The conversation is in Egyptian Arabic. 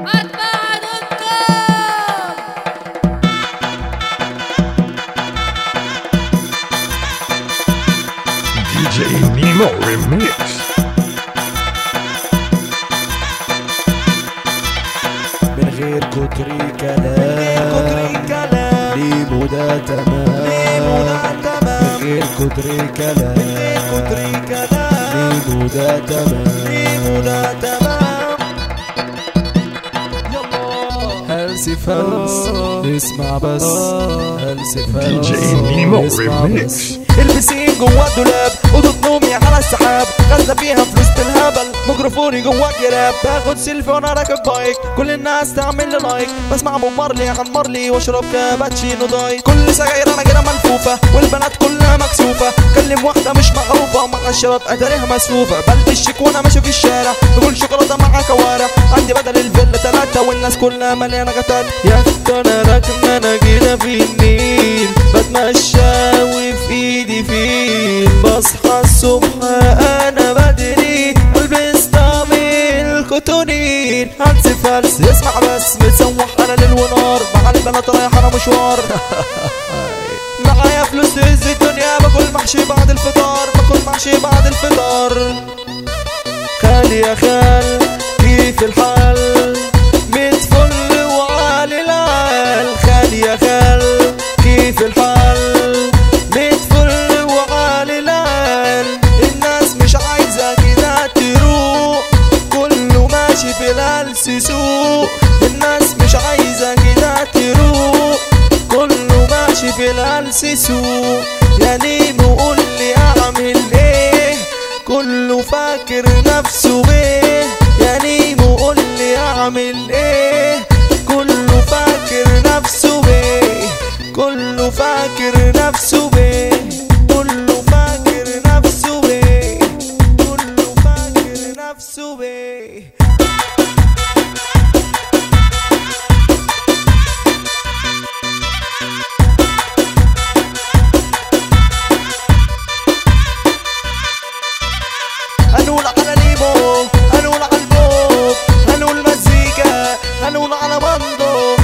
أتباع دوت DJ Nemo Remix. من غير كتر كلام كتر كلام ليمو ده تمام ليمو ده تمام من غير كتر كلام من غير كتر كلام ليمو ده تمام ليمو ده تمام هلسي فلس اسمع بس هلسي فلس DJ Nemo اسمع Remix. بس. البسين جوا الدولاب اوضه نومي على السحاب غزه فيها فلوس بالهبل ميكروفوني جوا الجراب باخد سيلفي وانا راكب بايك كل الناس تعمل لي لايك بسمع بوب مارلي عن مارلي واشرب كابتشينو داي كل سجاير انا كده ملفوفه والبنات كلها مكسوفه كلم واحده مش معروفه مع الشباب اتاريها مسفوفه بلبس شيك وانا ماشي في الشارع بقول شوكولاته مع كوارع عندي بدل الفيلا ثلاثه والناس كلها مليانه غتات يا أخت انا راكنه انا كده في النيل بتمشى وفي ايدي فيل بصحى الصبح انا بدري البس طعمي كوتونين هلس فلس اسمع بس متسوح انا ليل ونار مع البنات رايح انا مشوار معايا فلوس تهز الدنيا باكل محشي بعد الفطار باكل محشي بعد الفطار خال يا خال كيف الحال ميت فل وعالي العال خال يا خال كيف الحال ميت فل وعالي العال الناس مش عايزة كده تروق كله ماشي في الهلس سوق الناس مش عايزة كده تروق كله ماشي في الهلس سوق يا نيمو قول لي اعمل ايه كله فاكر نفسه بيه يا نيمو قول لي اعمل ايه كله فاكر نفسه بيه كله فاكر نفسه بيه كله فاكر نفسه بيه كله فاكر نفسه بيه هنقول على نيمو هنقول على البوب هنقول مزيكا هنقول على ماندو